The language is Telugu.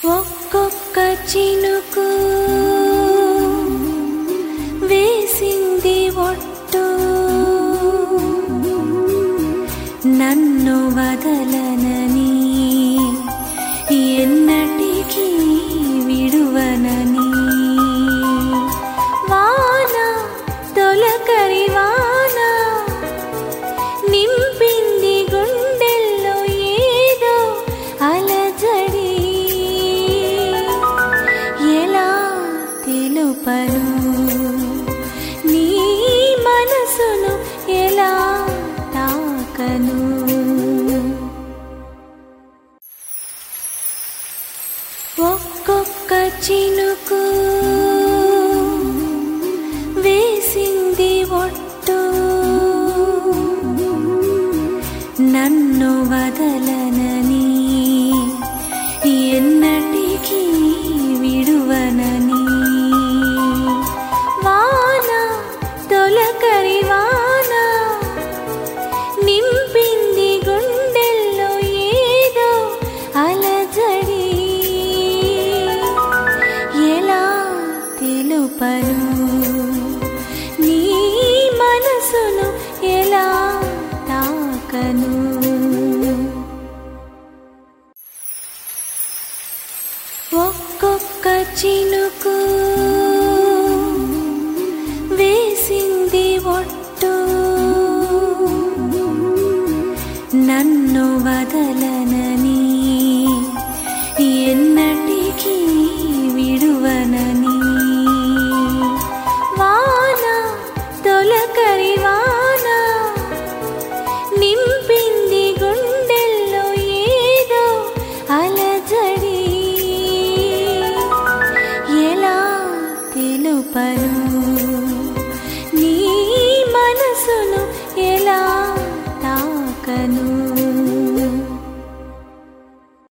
ఒక్కొక్క చినుకు వేసింది ఒట్టు నన్ను వదలనని ఎన్నటికీ విడువనని వాన తొలకరి వాన నింపింది గుండెల్లో ఏదో అలజడి ఎలా తెలుపను నీ మనసును ఎలా తాకను ఒక్కొక్క చినుకు వేసింది ఒట్టు నన్ను వదలనని ఎన్నటికీ విడువనని వాన తొలకరి వాన నింపింది గుండెల్లో ఏదో అలజడి ఎలా తెలుపను నీ మనసును ఎలా తాకను ఒక్కొక్క చినుకు వేసింది ఒట్టు నన్ను వదలనని ఎన్నటికీ విడువనని వాన తొలకరి వాన నింపింది గుండెల్లో ఏదో అలజడి ఎలా తెలుపను